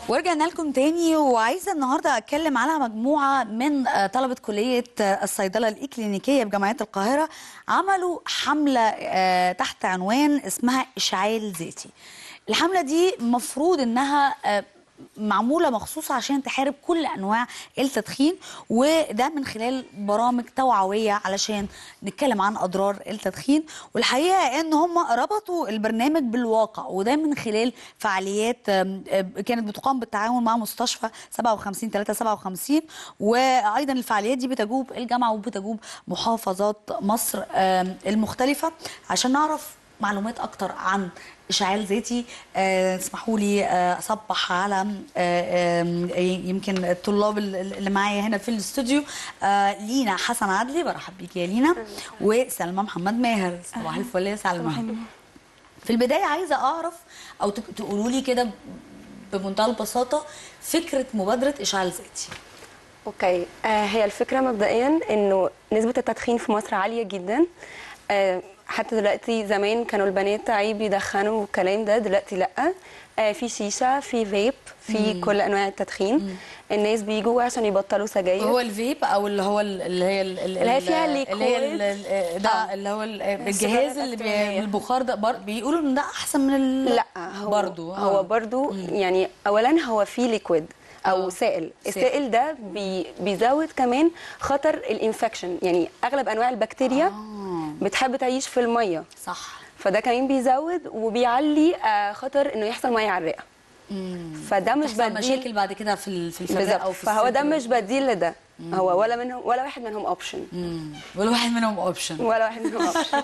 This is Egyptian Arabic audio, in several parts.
ورجعنا لكم تاني وعايزه النهارده اتكلم على مجموعه من آه، طلبه كليه آه، الصيدله الاكلينيكيه بجامعه القاهره عملوا حمله آه، تحت عنوان اسمها اشعال ذاتي. الحمله دي مفروض انها آه، معموله مخصوص عشان تحارب كل انواع التدخين وده من خلال برامج توعويه علشان نتكلم عن اضرار التدخين والحقيقه ان هم ربطوا البرنامج بالواقع وده من خلال فعاليات آم، آم، كانت بتقام بالتعاون مع مستشفى 57 357 وايضا الفعاليات دي بتجوب الجامعه وبتجوب محافظات مصر آم، المختلفه عشان نعرف معلومات اكتر عن اشعال ذاتي آه، اسمحوا لي آه، اصبح على آه، آم، يمكن الطلاب ال- ال- اللي معايا هنا في الاستوديو آه، لينا حسن عدلي برحب بيك يا لينا وسلمى محمد ماهر صباح الفل يا سلمى في البدايه عايزه اعرف او تك- تقولوا لي كده بمنتهى البساطه فكره مبادره اشعال ذاتي اوكي آه هي الفكره مبدئيا انه نسبه التدخين في مصر عاليه جدا آه حتى دلوقتي زمان كانوا البنات عيب يدخنوا والكلام ده دلوقتي لا آه في شيشه في فيب في كل انواع التدخين الناس بيجوا عشان يبطلوا سجاير هو الفيب او اللي هو ال- اللي هي ال- ال- اللي هي فيها اللي هي ال- ليكويد. ال- ده آه. اللي هو ال- الجهاز السيجارة اللي بي- الإلكترونية. البخار ده بر- بيقولوا ان ده احسن من ال... لا هو برضو آه. هو برضو يعني اولا هو في ليكويد او آه. سائل سائل. السائل ده بي بيزود كمان خطر الانفكشن يعني اغلب انواع البكتيريا آه. بتحب تعيش في الميه صح فده كمان بيزود وبيعلي آه، خطر انه يحصل ميه على الرئه فده مش تحصل بديل مشاكل بعد كده في ال- في الفراغ بالظبط او في فهو ده الصدر. مش بديل لده هو ولا منهم ولا واحد منهم اوبشن مم. ولا واحد منهم اوبشن ولا واحد منهم اوبشن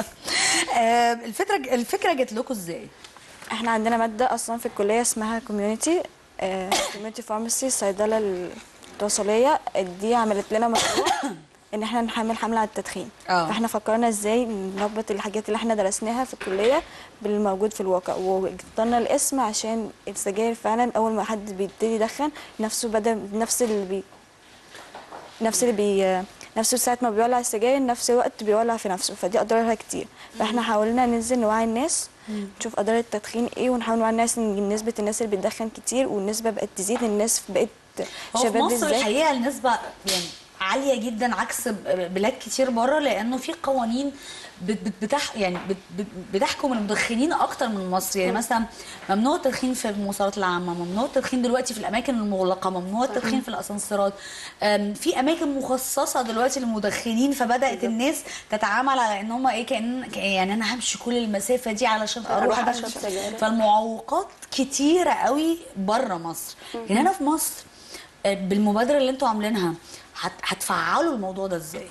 آه الفكره الفكره جت لكم ازاي احنا عندنا مادة اصلا في الكلية اسمها كوميونيتي كوميونيتي فارماسي الصيدلة التواصلية دي عملت لنا مشروع ان احنا نحمل حملة على التدخين اه. فاحنا فكرنا ازاي نربط الحاجات اللي احنا درسناها في الكلية بالموجود في الواقع واخترنا الاسم عشان السجاير فعلا اول ما حد بيبتدي يدخن نفسه بدل نفس اللي بي نفس اللي بي نفسه ساعة ما بيولع السجاير نفس الوقت بيولع في نفسه فدي أضرارها كتير فاحنا حاولنا ننزل نوعي الناس نشوف أضرار التدخين إيه ونحاول نوعي الناس إن نسبة الناس اللي بتدخن كتير والنسبة بقت تزيد الناس بقت هو في شباب مصر بالذات الحقيقه النسبه يعني عاليه جدا عكس ب- بلاد كتير بره لانه في قوانين بت- بت- بتح يعني بت- بت- بتحكم المدخنين اكتر من مصر يعني مثلا ممنوع التدخين في المواصلات العامه ممنوع التدخين دلوقتي في الاماكن المغلقه ممنوع التدخين في الاسانسيرات أم، في اماكن مخصصه دلوقتي للمدخنين فبدات الناس تتعامل على ان هم ايه كان كأن- يعني انا همشي كل المسافه دي علشان اروح أروح ادخن أشرب سجاير. فالمعوقات كتيره قوي بره مصر هنا هنا في مصر آه، بالمبادره اللي انتوا عاملينها هت- هتفعلوا الموضوع ده ازاي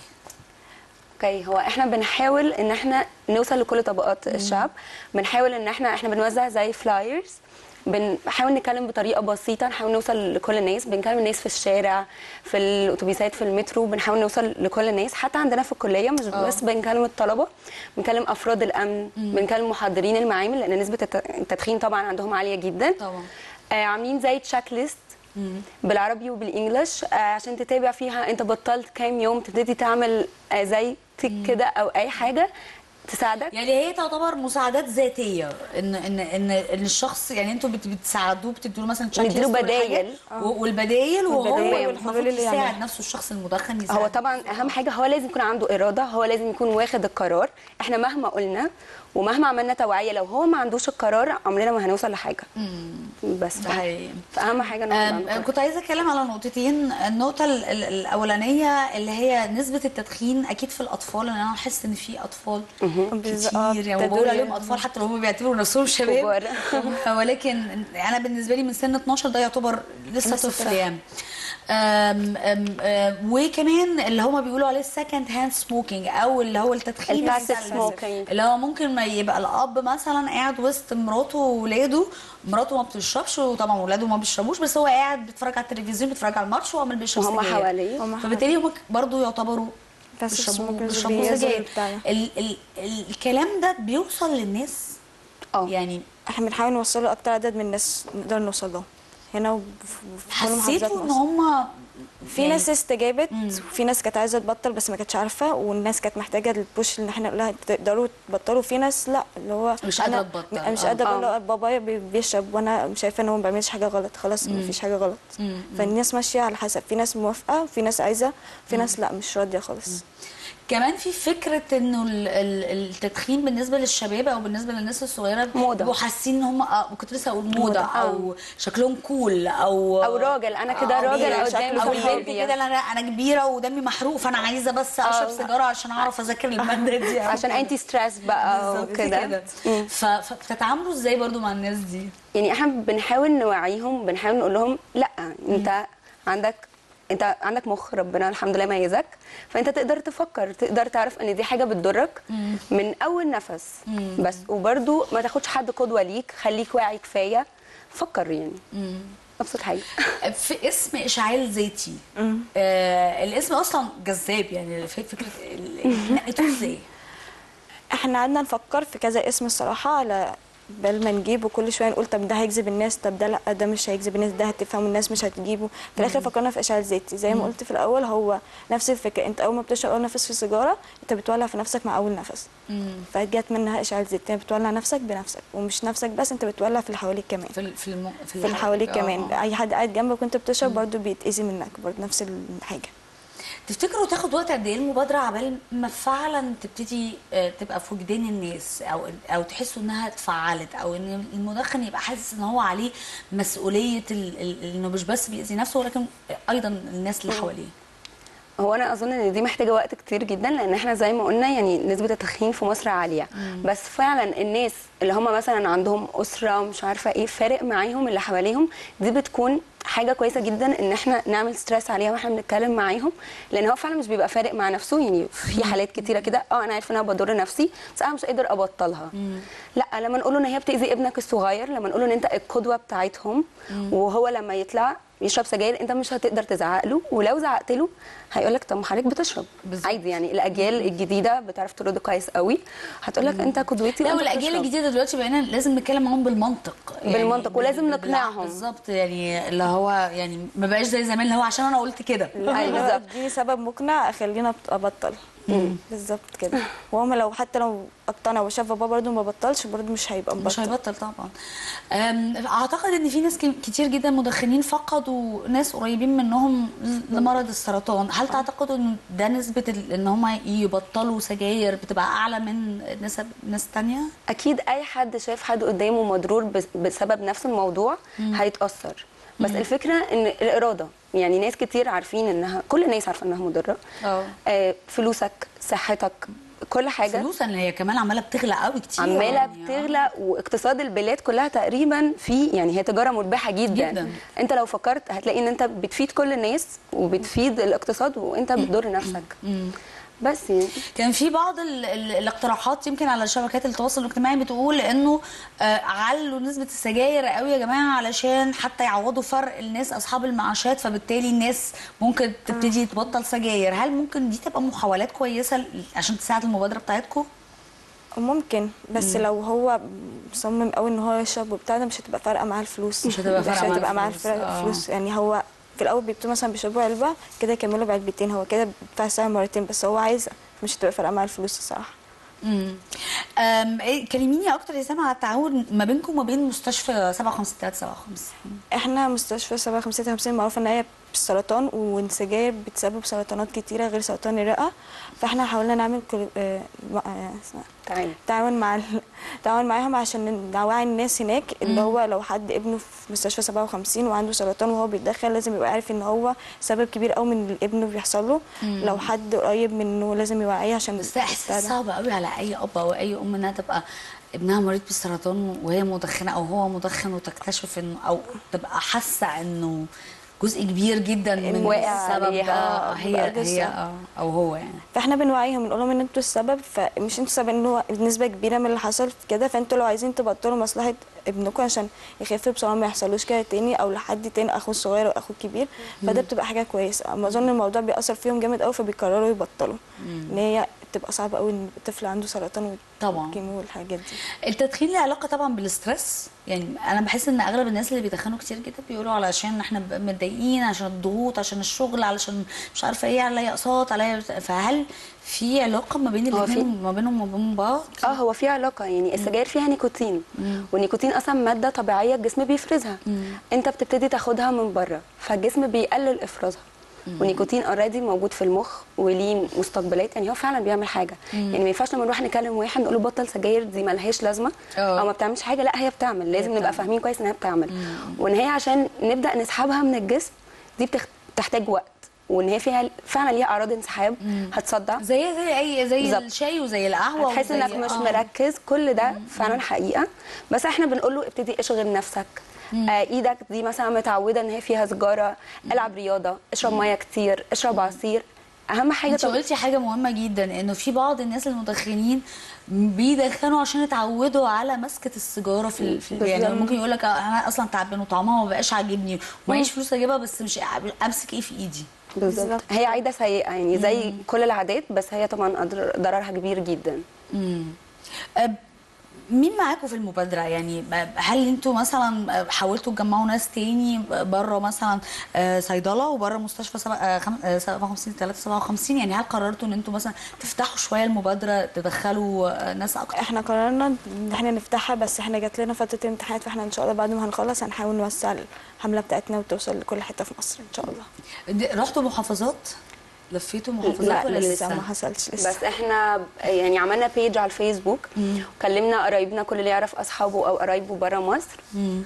اوكي هو احنا بنحاول ان احنا نوصل لكل طبقات الشعب بنحاول ان احنا احنا بنوزع زي فلايرز بنحاول نتكلم بطريقه بسيطه نحاول نوصل لكل الناس بنكلم الناس في الشارع في الاتوبيسات في المترو بنحاول نوصل لكل الناس حتى عندنا في الكليه مش آه. بس بنكلم الطلبه بنكلم افراد الامن بنكلم محضرين المعامل لان نسبه الت- التدخين طبعا عندهم عاليه جدا طبعا. آه عاملين زي تشيك ليست بالعربي وبالانجلش آه عشان تتابع فيها انت بطلت كام يوم تبتدي تعمل آه زي تيك كده او اي حاجه تساعدك يعني هي تعتبر مساعدات ذاتيه ان ان ان ان الشخص يعني انتوا بت- بتساعدوه بتدوا له مثلا check نديله list والحاجات، بدايل. و- والبدايل وهو والبدايل المفروض والحلول اللي يساعد يعملها. نفسه الشخص المدخن يساعد هو طبعا اهم حاجه هو لازم يكون عنده اراده هو لازم يكون واخد القرار احنا مهما قلنا ومهما عملنا توعيه لو هو ما عندوش القرار عمرنا ما هنوصل لحاجه بس ده حقيقي. فاهم حاجه انه يكون أم، عنده قرار. كنت عايزه اتكلم على نقطتين النقطه ال- ال- الاولانيه اللي هي نسبه التدخين اكيد في الاطفال لان انا احس ان في اطفال بالظبط. آه، كتير يعني ابتدوا بقول ي- عليهم اطفال حتى لو هم بيعتبروا نفسهم شباب كبار. ولكن انا بالنسبه لي من سن 12 ده يعتبر لسه لسه طفل طفل. يعني أم أم أم وكمان اللي هما بيقولوا عليه السكند هاند سموكينج او اللي هو التدخين الباسيف السلبي. سموكينج. اللي هو ممكن ما يبقى الاب مثلا قاعد وسط مراته وولاده مراته ما بتشربش وطبعا ولاده ما بيشربوش بس هو قاعد بيتفرج على التلفزيون بيتفرج على الماتش وعمال بيشرب وهم سجاير. حواليه. هم فبالتالي هم برضه يعتبروا بس بيشربوا السموكرز بيشربوا بيأذوا سجاير البتاع. ال ال ال الكلام ده بيوصل للناس اه يعني احنا بنحاول نوصله اكتر عدد من الناس نقدر نوصل لهم هنا وفي وفي كل محافظات حسيتوا ان مصر. هم في ناس استجابت وفي ناس كانت عايزه تبطل بس ما كانتش عارفه والناس كانت محتاجه البوش ان احنا نقول لها تقدروا تبطلوا في ناس لا اللي هو مش أنا قادرة تبطل. م- مش آه. قادره آه. اللي هو بابايا بي- بيشرب وانا شايفه ان هو ما بيعملش حاجه غلط خلاص ما فيش حاجه غلط فالناس ماشيه على حسب في ناس موافقه وفي ناس عايزه في ناس لا مش راضيه خالص كمان في فكره انه ال- ال- التدخين بالنسبه للشباب او بالنسبه للناس الصغيره موضة. بيبقوا حاسين ان هم آه، كنت لسه اقول موضه موضة. او شكلهم كول او او راجل انا كده آه، راجل كبير، قدامي شكله او صحابي. بنت كده انا انا كبيره ودمي محروق فانا عايزه بس اشرب سيجاره عشان اعرف اذاكر الماده دي أو عشان كده. انتي ستريس بقى بالظبط وكده مم. ف- فبتتعاملوا ازاي برضو مع الناس دي يعني احنا بنحاول نوعيهم بنحاول نقول لهم لا انت عندك انت عندك مخ ربنا الحمد لله ميزك فانت تقدر تفكر تقدر تعرف ان دي حاجه بتضرك من اول نفس بس وبرده ما تاخدش حد قدوه ليك خليك واعي كفايه فكر يعني ابسط حاجه في اسم اشعال ذاتي آه الاسم اصلا جذاب يعني ف- فكره ال- نقيتوه ازاي احنا قعدنا نفكر في كذا اسم الصراحه على بال ما نجيبه كل شويه نقول طب ده هيجذب الناس طب ده لا ده مش هيجذب الناس ده هتفهم الناس مش هتجيبه في الاخر فكرنا في اشعال ذاتي زي ما قلت في الاول هو نفس الفكره انت اول ما بتشرب اول نفس في السيجاره انت بتولع في نفسك مع اول نفس فجت منها اشعال ذاتي انت بتولع نفسك بنفسك ومش نفسك بس انت بتولع في اللي حواليك كمان في ال- في الم... في اللي حواليك كمان اي حد قاعد جنبك وانت بتشرب برضه بيتاذي منك برضه نفس الحاجه تفتكروا تاخد وقت قد ايه المبادره عبال ما فعلا تبتدي آه، تبقى في وجدان الناس او او تحسوا انها اتفعلت او ان المدخن يبقى حاسس ان هو عليه مسؤوليه ال... ال... انه مش بس بيأذي نفسه ولكن ايضا الناس اللي حواليه هو انا اظن ان دي محتاجه وقت كتير جدا لان احنا زي ما قلنا يعني نسبه التدخين في مصر عاليه بس فعلا الناس اللي هم مثلا عندهم اسره مش عارفه ايه فارق معاهم اللي حواليهم دي بتكون حاجه كويسه جدا ان احنا نعمل ستريس عليها واحنا بنتكلم معاهم لان هو فعلا مش بيبقى فارق مع نفسه يعني في حالات كتيره كده اه انا عارفه ان انا بضر نفسي بس انا مش قادر ابطلها لا لما نقول له ان هي بتاذي ابنك الصغير لما نقول له ان انت القدوه بتاعتهم وهو لما يطلع يشرب سجاير انت مش هتقدر تزعق له ولو زعقت له هيقول لك طب ما حضرتك بتشرب بالظبط. عادي يعني الاجيال الجديده بتعرف ترد كويس قوي هتقول لك انت قدوتي لا وانت والاجيال بتشرب. الجديده دلوقتي بقينا لازم نتكلم معاهم بالمنطق بالمنطق، ولازم بال- نقنعهم. بالظبط يعني اللي هو يعني ما بقاش زي زمان اللي هو عشان انا قلت كده أيوة اللي هو بالظبط. اديني سبب مقنع اخلينا ابطل بالظبط كده وهم لو حتى لو اقتنع وشاف بابا برضه ما بطلش برضه مش هيبقى مش مبطل هيبطل طبعا أم، اعتقد ان في ناس ك- كتير جدا مدخنين فقدوا ناس قريبين منهم ل- لمرض السرطان هل تعتقدوا ان ده نسبه ال- ان هم يبطلوا سجاير بتبقى اعلى من نسب ناس تانية اكيد اي حد شاف حد قدامه مضرور بس- بسبب نفس الموضوع هيتاثر بس الفكره ان الاراده يعني ناس كتير عارفين انها كل الناس عارفه انها مضره اه. آه فلوسك صحتك كل حاجه فلوسا اللي هي كمان عماله بتغلى قوي كتير عماله يعني. بتغلى واقتصاد البلاد كلها تقريبا في يعني هي تجاره مربحه جدا. جداً. انت لو فكرت هتلاقي ان انت بتفيد كل الناس وبتفيد الاقتصاد وانت بتضر نفسك بس يعني كان في بعض ال ال الاقتراحات يمكن على شبكات التواصل الاجتماعي بتقول انه آه علوا نسبه السجاير قوي يا جماعه علشان حتى يعوضوا فرق الناس اصحاب المعاشات فبالتالي الناس ممكن تبتدي تبطل سجاير هل ممكن دي تبقى محاولات كويسه ل- عشان تساعد المبادره بتاعتكم ممكن بس لو هو مصمم قوي ان هو يشرب وبتاع ده مش هتبقى فارقه معاه الفلوس مش هتبقى فارقة مش معاه هتبقى معاه الفلوس، الفرق- آه. الفلوس يعني هو في الاول بيبتدوا مثلا بيشربوا علبه كده يكملوا بعلبتين هو كده بيدفع سعر مرتين بس هو عايز مش هتبقى فارقه معاه الفلوس الصراحه امم أم، إيه، كلميني اكتر يا سما على التعاون ما بينكم وما بين مستشفى 57 احنا مستشفى 5756 معروفه ان هي بالسرطان والسجاير بتسبب سرطانات كتيره غير سرطان الرئه فاحنا حاولنا نعمل كل... آه، م- آه، اسمها- تمام تعاون مع ال... تعاون معاهم عشان نوعي الناس هناك اللي هو لو حد ابنه في مستشفى 57 وعنده سرطان وهو بيتدخل لازم يبقى عارف ان هو سبب كبير قوي من اللي ابنه بيحصل له لو حد قريب منه لازم يوعيه عشان بس ده احساس صعب قوي على اي اب او اي ام انها تبقى ابنها مريض بالسرطان وهي مدخنه او هو مدخن وتكتشف انه او تبقى حاسه انه جزء كبير جدا من واقع السبب عليها. ده آه، هي بقى ده هي السبب. آه، او هو يعني فاحنا بنوعيهم نقول لهم ان انتوا السبب فمش انتوا السبب ان هو نسبه كبيره من اللي حصل في كده فانتوا لو عايزين تبطلوا مصلحه ابنكم عشان يخف بسرعه ما يحصلوش كده تاني او لحد تاني اخوه الصغير واخوه الكبير فده بتبقى حاجه كويسه اما اظن الموضوع بيأثر فيهم جامد قوي فبيقرروا يبطلوا ان هي بتبقى صعبه قوي ان الطفل عنده سرطان طبعا والكيمو والحاجات دي التدخين له علاقه طبعا بالستريس يعني انا بحس ان اغلب الناس اللي بيدخنوا كتير جدا بيقولوا علشان احنا ب- متضايقين عشان الضغوط عشان الشغل علشان مش عارفه ايه عليا اقساط عليا فهل في علاقه ما بين هو الاثنين في- ما بينهم وما بين بعض اه هو في علاقه يعني السجاير فيها نيكوتين والنيكوتين اصلا ماده طبيعيه الجسم بيفرزها انت بتبتدي تاخدها من بره فالجسم بيقلل افرازها والنيكوتين اوريدي موجود في المخ وليه مستقبلات يعني هو فعلا بيعمل حاجه يعني ما ينفعش لما نروح نكلم واحد نقول له بطل سجاير دي ملهاش لازمه اه. او ما بتعملش حاجه لا هي بتعمل لازم بتعمل. نبقى فاهمين كويس ان هي بتعمل وان هي عشان نبدا نسحبها من الجسم دي بتخ- بتحتاج وقت وان هي فيها فعلا ليها اعراض انسحاب هتصدع زي زي اي زي بالظبط. الشاي وزي القهوه هتحس وزي- انك مش آه. مركز كل ده فعلا حقيقه بس احنا بنقول له ابتدي اشغل نفسك آه ايدك دي مثلا متعوده ان هي فيها سجاره العب رياضه اشرب ميه كتير اشرب عصير اهم حاجه انت طب- قلتي حاجه مهمه جدا انه في بعض الناس المدخنين بيدخنوا عشان اتعودوا على مسكه السيجاره في ال- في ال- يعني بالظبط. ممكن يقول لك انا اصلا تعبان وطعمها ما بقاش عاجبني ومعيش فلوس اجيبها بس مش امسك ايه في ايدي بالظبط بالظبط. هي عاده سيئه يعني زي كل العادات بس هي طبعا أضر- ضررها كبير جدا أه، مين معاكم في المبادرة يعني هل انتوا مثلا حاولتوا تجمعوا ناس تاني بره مثلا آه، صيدلة وبره مستشفى سبع- آه، خم- آه، 57 357 يعني هل قررتوا ان انتوا مثلا تفتحوا شوية المبادرة تدخلوا آه، ناس اكتر احنا قررنا ان احنا نفتحها بس احنا جات لنا فتره امتحانات فاحنا ان شاء الله بعد ما هنخلص هنحاول نوسع الحمله بتاعتنا وتوصل لكل حته في مصر ان شاء الله دي- رحتوا محافظات لفيتوا محافظات لا، ولا لسه لسه ما حصلش لسه بس احنا يعني عملنا بيج على الفيسبوك وكلمنا قرايبنا كل اللي يعرف اصحابه او قرايبه بره مصر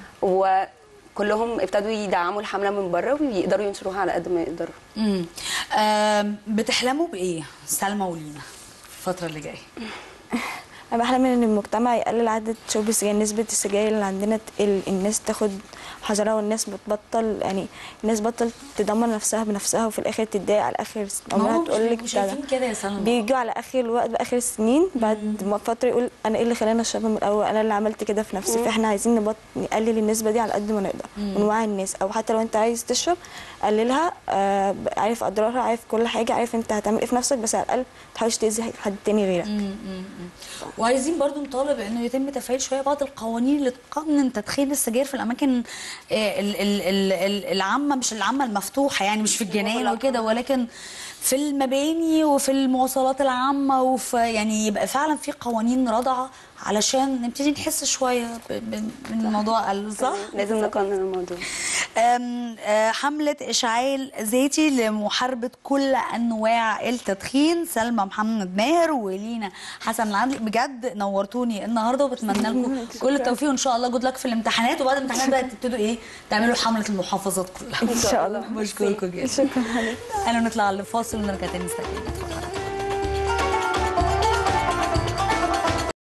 وكلهم ابتدوا يدعموا الحمله من بره ويقدروا ينشروها على قد ما يقدروا امم آم، بتحلموا بايه سلمى ولينا الفترة اللي جاية انا بحلم ان المجتمع يقلل عدد شرب السجاير نسبه السجاير اللي عندنا تقل الناس تاخد حذرها والناس بتبطل يعني الناس بطل تدمر نفسها بنفسها وفي الاخر تتضايق على اخر ما هو عمرها مش تقول لك بيبقوا شايفين كده يا سلمى بيجوا على اخر الوقت باخر السنين بعد ما فتره يقول انا ايه اللي خلاني اشربها من الاول انا اللي عملت كده في نفسي فاحنا عايزين نبط نقلل النسبه دي على قد ما نقدر ونوعي الناس او حتى لو انت عايز تشرب قللها آه عارف اضرارها عارف كل حاجه عارف انت هتعمل ايه في نفسك بس على الاقل ما تحاولش تاذي حد تاني غيرك وعايزين برضو نطالب انه يتم تفعيل شويه بعض القوانين اللي تقنن تدخين السجاير في الاماكن آه، ال- ال- ال- ال- العامه مش العامه المفتوحه يعني مش في الجناين وكده ولكن في المباني وفي المواصلات العامه وفي يعني يبقى فعلا في قوانين رادعه علشان نبتدي نحس شويه ب- ب- من الموضوع قل صح؟ لازم نقنن الموضوع أم، آه، حملة إشعال ذاتي لمحاربة كل أنواع التدخين سلمى محمد ماهر ولينا حسن العدلي بجد نورتوني النهارده وبتمنى لكم كل التوفيق وإن شاء الله جود لك في الامتحانات وبعد الامتحانات بقى تبتدوا إيه تعملوا حملة المحافظات كلها ان شاء الله بشكركم جدا شكرا عليك أنا نطلع لفاصل ونرجع تاني نستكمل